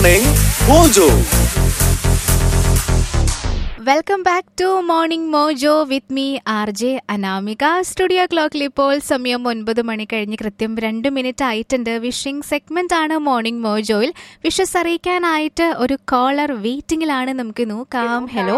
Morning Mojo. Welcome back to morning Mojo with me R J Anamika studio ക്ലോക്കിൽ ഇപ്പോൾ സമയം ഒൻപത് മണി കഴിഞ്ഞ് കൃത്യം രണ്ട് മിനിറ്റ് ആയിട്ടുണ്ട് വിഷിംഗ് സെഗ്മെന്റ് ആണ് മോർണിംഗ് മോജോയിൽ വിഷസ് അറിയിക്കാനായിട്ട് ഒരു കോളർ വെയിറ്റിംഗിലാണ് നമുക്ക് നോക്കാം ഹലോ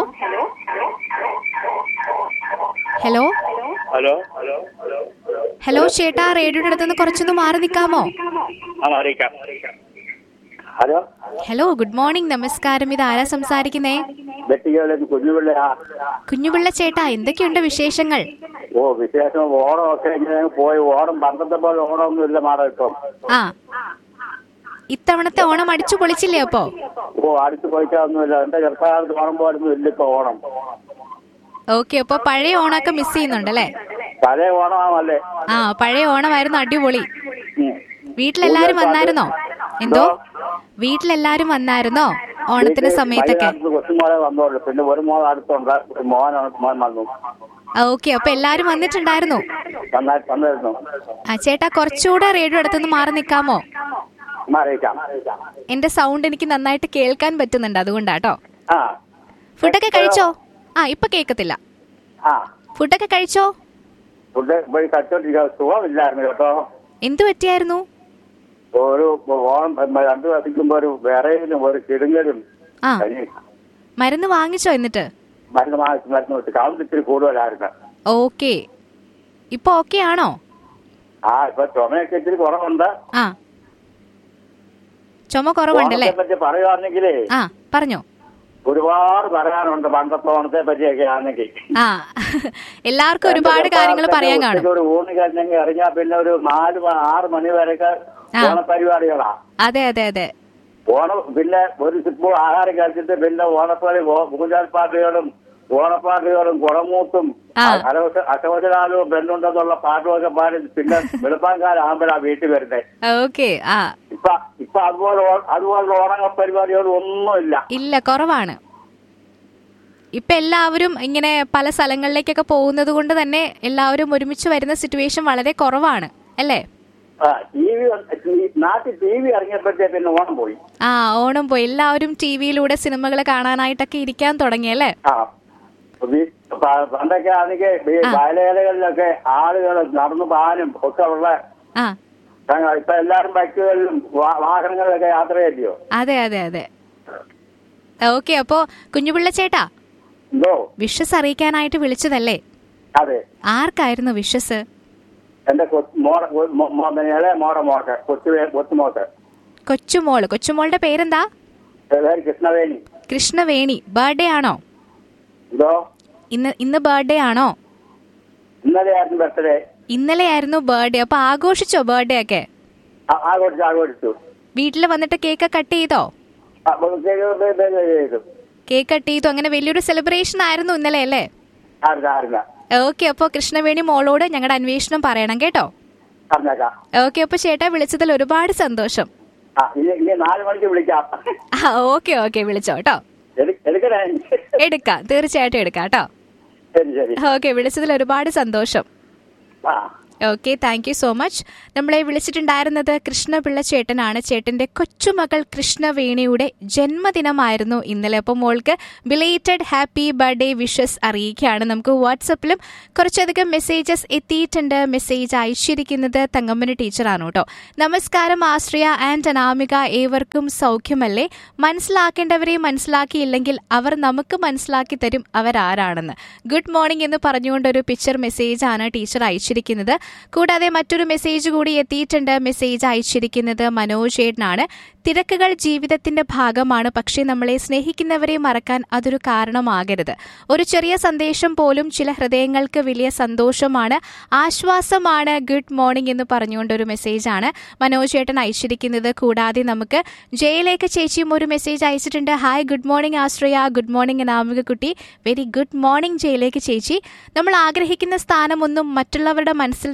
ഹലോ ഹലോ ഹലോ ചേട്ടാ റേഡിയോയുടെ അടുത്തുനിന്ന് കുറച്ചൊന്ന് മാറി നിൽക്കാമോ ആ അറിയിക്കാം ഹലോ ഹലോ ഗുഡ് മോർണിംഗ് നമസ്കാരം ഇത് ആരാ സംസാരിക്കുന്നേ വെട്ടിക്കോലേക്ക് കുഞ്ഞുപിള്ളയാ കുഞ്ഞുപിള്ള ചേട്ടാ എന്തൊക്കെയുണ്ട് വിശേഷങ്ങൾ ഓ വിശേഷം ഓണം ഒക്കെ ഇങ്ങനെ പോയി ഓണം പണ്ടത്തെ പോലെ ഓണമൊന്നും ഇല്ല മാഡം ഇപ്പം ആ ഇത്തവണത്തെ ഓണം അടിച്ചു പൊളിച്ചില്ലേ അപ്പോ ഓ അടുത്ത് പോയിട്ടൊന്നുമില്ല എന്റെ ചെറുപ്പകാലത്ത് ഓണം പോലൊന്നും ഇല്ല ഇപ്പൊ ഓണം ഓക്കെ അപ്പൊ പഴയ ഓണമൊക്കെ മിസ് ചെയ്യുന്നുണ്ടല്ലേ പഴയ ഓണമാണല്ലേ ആ പഴയ ഓണമായിരുന്നു അടിപൊളി ഉം. വീട്ടിലെല്ലാരും വന്നായിരുന്നോ എന്തോ വീട്ടിലെല്ലാരും വന്നായിരുന്നോ ഓണത്തിന്റെ വീട്ടിൽ സമയത്തൊക്കെ വൈകുന്നേരത്ത് കൊച്ചുമോളെ വന്നോളൂ പിന്നെ ഒരു മോൻ അടുത്തുണ്ട് ഒരു മോനാണ് മോൻ വന്നു ഓക്കെ അപ്പൊ എല്ലാരും വന്നിട്ടുണ്ടായിരുന്നു നന്നായിട്ട് വന്നിരുന്നു ആ ചേട്ടാ കുറച്ചുകൂടെ റേഡിയോ അടുത്തുനിന്ന് മാറി നിൽക്കാമോ അമ്മ അറിയിക്കാം എന്റെ സൗണ്ട് എനിക്ക് നന്നായിട്ട് കേൾക്കാൻ പറ്റുന്നുണ്ട് അതുകൊണ്ടാട്ടോ ആ ഫുഡൊക്കെ കഴിച്ചോ ആ ഇപ്പൊ കേക്കത്തില്ല ആ ഫുഡൊക്കെ കഴിച്ചോ ഫുഡ് പോയി കഴിച്ചോണ്ടിരിക്കുക സുഖമില്ലായിരുന്നു കേട്ടോ എന്തു പറ്റിയായിരുന്നു ഒരു ഓണം രണ്ടു വസിക്കുമ്പോ ഒരു വിറയിലും ഒരു കിടുങ്ങലും ആ കഴിഞ്ഞു മരുന്ന് വാങ്ങിച്ചോ എന്നിട്ട് മരുന്ന് വാങ്ങിച്ച് മരുന്ന് വെച്ച് കൗണ്ട് ഇത്തിരി കൂടുതലായിരുന്നു ഓക്കെ ഇപ്പൊ ഓക്കെ ആണോ ആ ഇപ്പൊ ചുമയൊക്കെ ഇത്തിരി കുറവുണ്ട് ആ ചുമ കുറവുണ്ടല്ലേ ഓണത്തെ പറ്റി പറയുവാണെങ്കിലേ ആ പറഞ്ഞോ ഒരുപാട് പറയാനുണ്ട് പണ്ടത്തെ ഓണത്തെ പറ്റിയൊക്കെ ആണെങ്കിൽ ആ എല്ലാവർക്കും ഒരുപാട് കാര്യങ്ങൾ പറയാൻ കാണും ഒരു ഊണ് കഴിഞ്ഞെങ്കിൽ ഇറങ്ങിയാ പിന്നെ ഒരു നാല് മ- ആറ് മണി വരെയൊക്കെ ആ. ഓണപരിപാടികളാ അതെ അതെ അതെ ഓണം പിന്നെ ഒരു സിപ്പ് ആഹാരം കഴിച്ചിട്ട് പിന്നെ ഓണപ്പാടി പൂജാൽ പാട്ടുകളും ഓണപ്പാട്ടുകളും കുടമൂത്തും ആ. അശോചനാലും ബന്ധുണ്ടെന്നുള്ള പാട്ടുമൊക്കെ പാടി പിന്നെ വെളുപ്പാൻകാലം ആകുമ്പോഴാ വീട്ടിൽ വരുന്നത് ഓക്കെ ആ ഇപ്പൊ ഇപ്പൊ അതുപോലെ ഓ- അതുപോലുള്ള ഓണ പരിപാടികളും ഒന്നുമില്ല ഇല്ല കുറവാണ് ഇപ്പൊ എല്ലാവരും ഇങ്ങനെ പല സ്ഥലങ്ങളിലേക്കൊക്കെ പോകുന്നത് കൊണ്ട് തന്നെ എല്ലാവരും ഒരുമിച്ച് വരുന്ന സിറ്റുവേഷൻ വളരെ കുറവാണ് അല്ലേ ടി വി നാട്ടിൽ ടി വി ഇറങ്ങിയപ്പോഴത്തേ പിന്നെ ഓണം പോയി ആ ഓണം പോയി എല്ലാവരും ടി വിയിലൂടെ സിനിമകൾ കാണാനായിട്ടൊക്കെ ഇരിക്കാൻ തുടങ്ങി അല്ലേ ആ ഈ പ- പണ്ടൊക്കെ ആണെങ്കിൽ ഈ ആ. വയലേലകളിലൊക്കെ ആളുകൾ നടന്നു പോകാനും ഒക്കെ ഉള്ള ആ ഞങ്ങൾ ഇപ്പൊ എല്ലാവരും ബൈക്കുകളിലും വാ- വാഹനങ്ങളിലൊക്കെ യാത്ര ചെയ്യോ അതെ അതെ അതെ ഓക്കെ അപ്പോ കുഞ്ഞുപിള്ള ചേട്ടാ എന്തോ വിഷസ് അറിയിക്കാനായിട്ട് വിളിച്ചതല്ലേ അതെ ആർക്കായിരുന്നു വിഷസ് എന്റെ കൊച്ച് മോട മോ- മോ- ഇളയ മോടെ മോക്ക് കൊച്ചു കൊച്ചുമോക്ക് കൊച്ചുമോള് കൊച്ചുമോളുടെ പേരെന്താ പേര് കൃഷ്ണവേണി കൃഷ്ണവേണി ബർത്ത്ഡേ ആണോ എന്തോ ഇന്ന് ഇന്ന് ബർത്ത്ഡേ ആണോ ഇന്നലെ ആയിരുന്നു ബർത്ത്ഡേ ഇന്നലെ ആയിരുന്നു ബർത്ത്ഡേ അപ്പൊ ആഘോഷിച്ചോ ബർത്ത്ഡേ ഒക്കെ ആഘോഷിച്ചു ആഘോഷിച്ചു വീട്ടിൽ വന്നിട്ട് കേക്ക് കട്ട് ചെയ്തോ ആ, കേക്ക് ബേ- ബേ- ബേ- ചെയ്തു കേക്ക് കട്ട് ചെയ്തു അങ്ങനെ വലിയൊരു സെലിബ്രേഷൻ ആയിരുന്നു ഇന്നലെ അല്ലേ ആരുന്ന ആരുന്ന ഓക്കെ അപ്പൊ കൃഷ്ണവേണി മോളോട് ഞങ്ങളുടെ അന്വേഷണം പറയണം കേട്ടോ അറിഞ്ഞേക്കാം ഓക്കെ അപ്പൊ ചേട്ടാ വിളിച്ചതിൽ ഒരുപാട് സന്തോഷം ആ ഇനി ഇനി നാല് മണിക്ക് വിളിക്കാം ആ ഓക്കെ ഓക്കെ വിളിച്ചോ കേട്ടോ എടു- എടുക്കണേ എടുക്കാം തീർച്ചയായിട്ടും എടുക്കാം കേട്ടോ ശരി ശരി ഓക്കെ വിളിച്ചതിൽ ഒരുപാട് സന്തോഷം ആ okay thank you so much നമ്മളെ വിളിച്ചിട്ടുണ്ടായിരുന്നത് കൃഷ്ണപിള്ള ചേട്ടനാണ് ചേട്ടന്റെ കൊച്ചുമകൾ കൃഷ്ണവേണിയുടെ ജന്മദിനമായിരുന്നു ഇന്നലെ അപ്പോൾ മോൾക്ക് ബിലേറ്റഡ് ഹാപ്പി ബർത്ത്ഡേ വിഷസ് അറിയിക്കുകയാണ് നമുക്ക് വാട്സപ്പിലും കുറച്ചധികം മെസ്സേജസ് എത്തിയിട്ടുണ്ട് മെസ്സേജ് അയച്ചിരിക്കുന്നത് തങ്കമ്മന് ടീച്ചറാണ് കേട്ടോ നമസ്കാരം ആശ്രയ ആൻഡ് അനാമിക ഏവർക്കും സൗഖ്യമല്ലേ മനസ്സിലാക്കേണ്ടവരെ മനസ്സിലാക്കിയില്ലെങ്കിൽ അവർ നമുക്ക് മനസ്സിലാക്കി തരും അവരാരാണെന്ന് ഗുഡ് മോർണിംഗ് എന്ന് പറഞ്ഞുകൊണ്ട് ഒരു പിക്ചർ മെസ്സേജ് ആണ് ടീച്ചർ അയച്ചിരിക്കുന്നത് കൂടാതെ മറ്റൊരു മെസ്സേജ് കൂടി എത്തിയിട്ടുണ്ട് മെസ്സേജ് അയച്ചിരിക്കുന്നത് മനോജ് ചേട്ടനാണ് തിരക്കുകൾ ജീവിതത്തിന്റെ ഭാഗമാണ് പക്ഷേ നമ്മളെ സ്നേഹിക്കുന്നവരെ മറക്കാൻ അതൊരു കാരണമാകരുത് ഒരു ചെറിയ സന്ദേശം പോലും ചില ഹൃദയങ്ങൾക്ക് വലിയ സന്തോഷമാണ് ആശ്വാസമാണ് ഗുഡ് മോർണിംഗ് എന്ന് പറഞ്ഞുകൊണ്ട് ഒരു മെസ്സേജാണ് മനോജ് ചേട്ടൻ അയച്ചിരിക്കുന്നത് കൂടാതെ നമുക്ക് ജയിലേക്ക് ചേച്ചിയും ഒരു മെസ്സേജ് അയച്ചിട്ടുണ്ട് hi good morning Ashraya good morning നാമിക കുട്ടി വെരി ഗുഡ് മോർണിംഗ് ജയിലേക്ക് ചേച്ചി നമ്മൾ ആഗ്രഹിക്കുന്ന സ്ഥാനമൊന്നും മറ്റുള്ളവരുടെ മനസ്സിൽ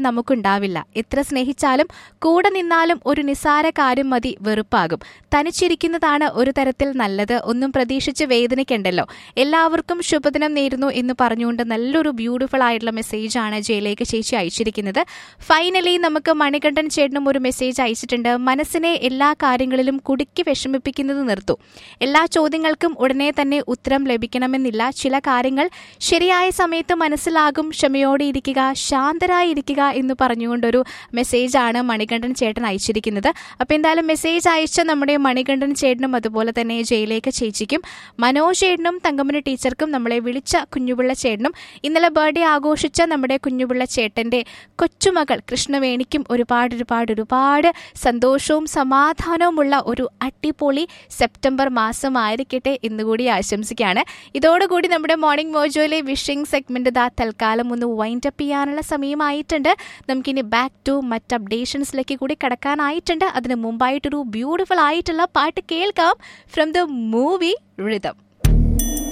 നമുക്കുണ്ടാവില്ല എത്ര സ്നേഹിച്ചാലും കൂടെ നിന്നാലും ഒരു നിസാര കാര്യം മതി വെറുപ്പാകും തനിച്ചിരിക്കുന്നതാണ് ഒരു തരത്തിൽ നല്ലത് ഒന്നും പ്രതീക്ഷിച്ച് വേദനിക്കണ്ടല്ലോ എല്ലാവർക്കും ശുഭദിനം നേരുന്നു എന്ന് പറഞ്ഞുകൊണ്ട് നല്ലൊരു ബ്യൂട്ടിഫുൾ ആയിട്ടുള്ള മെസ്സേജാണ് ജയിലേക്ക് ചേച്ചി അയച്ചിരിക്കുന്നത് ഫൈനലി നമുക്ക് മണികണ്ഠൻ ചേട്ടനും ഒരു മെസ്സേജ് അയച്ചിട്ടുണ്ട് മനസ്സിനെ എല്ലാ കാര്യങ്ങളിലും കുടുക്കി വിഷമിപ്പിക്കുന്നത് നിർത്തൂ എല്ലാ ചോദ്യങ്ങൾക്കും ഉടനെ തന്നെ ഉത്തരം ലഭിക്കണമെന്നില്ല ചില കാര്യങ്ങൾ ശരിയായ സമയത്ത് മനസ്സിലാകും ക്ഷമയോടെ ഇരിക്കുക ശാന്തരായിരിക്കുക എന്ന് പറഞ്ഞുകൊണ്ടൊരു മെസ്സേജാണ് മണികണ്ഠൻ ചേട്ടൻ അയച്ചിരിക്കുന്നത് അപ്പോൾ എന്തായാലും മെസ്സേജ് അയച്ച നമ്മുടെ മണികണ്ഠൻ ചേട്ടനും അതുപോലെ തന്നെ ജയിലേക്ക് ചേച്ചിക്കും മനോജ് ചേട്ടനും തങ്കമന ടീച്ചർക്കും നമ്മളെ വിളിച്ച കുഞ്ഞുപിള്ള ചേട്ടനും ഇന്നലെ ബർത്ത്ഡേ ആഘോഷിച്ച നമ്മുടെ കുഞ്ഞുപിള്ള ചേട്ടന്റെ കൊച്ചുമകൾ കൃഷ്ണവേണിക്കും ഒരുപാട് ഒരുപാട് ഒരുപാട് സന്തോഷവും സമാധാനവുമുള്ള ഒരു അടിപൊളി സെപ്റ്റംബർ മാസമായിരിക്കട്ടെ എന്നുകൂടി ആശംസിക്കുകയാണ് ഇതോടുകൂടി നമ്മുടെ മോർണിംഗ് മോജോയിലെ വിഷിംഗ് സെഗ്മെന്റ് ദാ തൽക്കാലം ഒന്ന് വൈൻഡ് അപ്പ് ചെയ്യാനുള്ള സമയമായിട്ടുണ്ട് നമുക്കിനി ബാക്ക് ടു മറ്റ് അപ്ഡേഷൻസിലേക്ക് കൂടി കടക്കാനായിട്ടുണ്ട് അതിന് മുമ്പായിട്ടൊരു ബ്യൂട്ടിഫുൾ ആയിട്ടുള്ള പാട്ട് കേൾക്കാം ഫ്രം ദ മൂവി റിതം